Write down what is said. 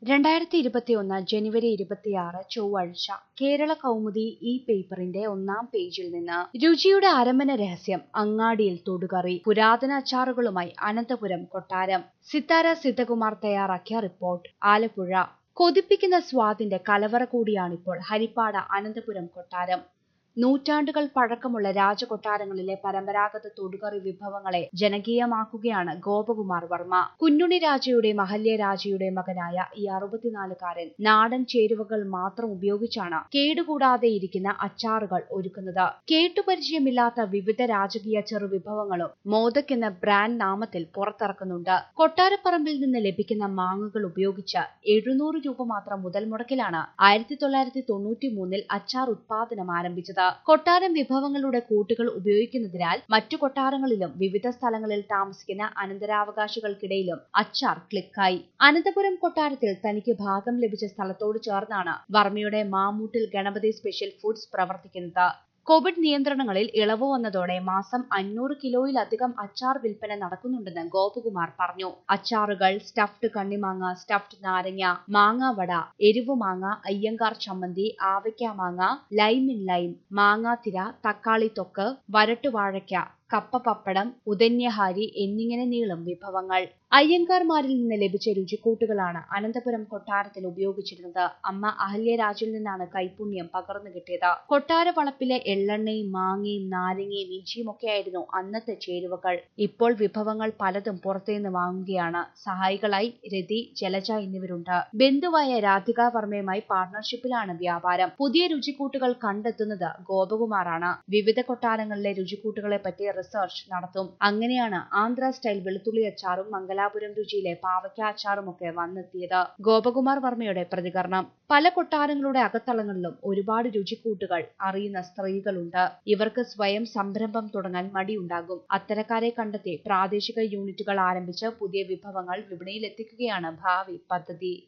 രണ്ടായിരത്തി ഇരുപത്തിയൊന്ന് ജനുവരി ഇരുപത്തിയാറ് ചൊവ്വാഴ്ച കേരള കൗമുദി ഈ പേപ്പറിന്റെ ഒന്നാം പേജിൽ നിന്ന് രുചിയുടെ അരമന രഹസ്യം അങ്ങാടിയിൽ തൊടുകറി പുരാതന അച്ചാറുകളുമായി അനന്തപുരം കൊട്ടാരം സിത്താര സിദ്ധകുമാർ തയ്യാറാക്കിയ റിപ്പോർട്ട് ആലപ്പുഴ കൊതിപ്പിക്കുന്ന സ്വാദിന്റെ കലവറ കൂടിയാണിപ്പോൾ ഹരിപ്പാട് അനന്തപുരം കൊട്ടാരം നൂറ്റാണ്ടുകൾ പഴക്കമുള്ള രാജകൊട്ടാരങ്ങളിലെ പരമ്പരാഗത തൊടുകറി വിഭവങ്ങളെ ജനകീയമാക്കുകയാണ് ഗോപകുമാർ വർമ്മ കുഞ്ഞുണ്ണി രാജയുടെ മഹല്യ രാജയുടെ മകനായ ഈ അറുപത്തിനാലുകാരൻ നാടൻ ചേരുവകൾ മാത്രം ഉപയോഗിച്ചാണ് കേടുകൂടാതെ ഇരിക്കുന്ന അച്ചാറുകൾ ഒരുക്കുന്നത് കേട്ടുപരിചയമില്ലാത്ത വിവിധ രാജകീയ ചെറുവിഭവങ്ങളും മോദക് എന്ന ബ്രാൻഡ് നാമത്തിൽ പുറത്തിറക്കുന്നുണ്ട് കൊട്ടാരപ്പറമ്പിൽ നിന്ന് ലഭിക്കുന്ന മാങ്ങകൾ ഉപയോഗിച്ച് എഴുന്നൂറ് രൂപ മാത്രം മുതൽ മുടക്കിലാണ് ആയിരത്തി തൊള്ളായിരത്തി തൊണ്ണൂറ്റി മൂന്നിൽ അച്ചാർ ഉത്പാദനം ആരംഭിച്ചത് കൊട്ടാരം വിഭവങ്ങളുടെ കൂട്ടുകൾ ഉപയോഗിക്കുന്നതിനാൽ മറ്റു കൊട്ടാരങ്ങളിലും വിവിധ സ്ഥലങ്ങളിൽ താമസിക്കുന്ന അനന്തരാവകാശികൾക്കിടയിലും അച്ചാർ ക്ലിക്കായി അനന്തപുരം കൊട്ടാരത്തിൽ തനിക്ക് ഭാഗം ലഭിച്ച സ്ഥലത്തോട് ചേർന്നാണ് വർമ്മയുടെ മാമൂട്ടിൽ ഗണപതി സ്പെഷ്യൽ ഫുഡ്സ് പ്രവർത്തിക്കുന്നത് കോവിഡ് നിയന്ത്രണങ്ങളിൽ ഇളവ് വന്നതോടെ മാസം അഞ്ഞൂറ് കിലോയിലധികം അച്ചാർ വിൽപ്പന നടക്കുന്നുണ്ടെന്ന് ഗോപകുമാർ പറഞ്ഞു അച്ചാറുകൾ സ്റ്റഫ്ഡ് കണ്ണിമാങ്ങ സ്റ്റഫ്ഡ് നാരങ്ങ മാങ്ങാവട എരിവുമാങ്ങ അയ്യങ്കാർ ചമ്മന്തി ആവയ്ക്ക മാങ്ങ ലൈം ഇൻ ലൈം മാങ്ങാത്തിര തക്കാളി തൊക്ക് വരട്ടുവാഴയ്ക്ക കപ്പ പപ്പടം ഉദന്യഹാരി എന്നിങ്ങനെ നീളും വിഭവങ്ങൾ അയ്യങ്കാർമാരിൽ നിന്ന് ലഭിച്ച രുചിക്കൂട്ടുകളാണ് അനന്തപുരം കൊട്ടാരത്തിൽ ഉപയോഗിച്ചിരുന്നത് അമ്മ അഹല്യരാജിൽ നിന്നാണ് കൈപുണ്യം പകർന്നു കിട്ടിയത് കൊട്ടാര വളപ്പിലെ എള്ളെണ്ണയും മാങ്ങയും നാരങ്ങയും ഇഞ്ചിയും ഒക്കെയായിരുന്നു അന്നത്തെ ചേരുവകൾ ഇപ്പോൾ വിഭവങ്ങൾ പലതും പുറത്തുനിന്ന് വാങ്ങുകയാണ് സഹായികളായി രതി ജലജ എന്നിവരുണ്ട് ബന്ധുവായ രാധിക വർമ്മയുമായി പാർട്ണർഷിപ്പിലാണ് വ്യാപാരം പുതിയ രുചിക്കൂട്ടുകൾ കണ്ടെത്തുന്നത് ഗോപകുമാറാണ് വിവിധ കൊട്ടാരങ്ങളിലെ രുചിക്കൂട്ടുകളെ പറ്റി റിസർച്ച് നടത്തും അങ്ങനെയാണ് ആന്ധ്ര സ്റ്റൈൽ വെളുത്തുള്ളി അച്ചാറും മംഗലാപുരം രുചിയിലെ പാവയ്ക്ക അച്ചാറും ഒക്കെ വന്നെത്തിയത് ഗോപകുമാർ വർമ്മയുടെ പ്രതികരണം പല കൊട്ടാരങ്ങളുടെ അകത്തളങ്ങളിലും ഒരുപാട് രുചിക്കൂട്ടുകൾ അറിയുന്ന സ്ത്രീകളുണ്ട് ഇവർക്ക് സ്വയം സംരംഭം തുടങ്ങാൻ മടിയുണ്ടാകും അത്തരക്കാരെ കണ്ടെത്തി പ്രാദേശിക യൂണിറ്റുകൾ ആരംഭിച്ച് പുതിയ വിഭവങ്ങൾ വിപണിയിൽ എത്തിക്കുകയാണ് ഭാവി പദ്ധതി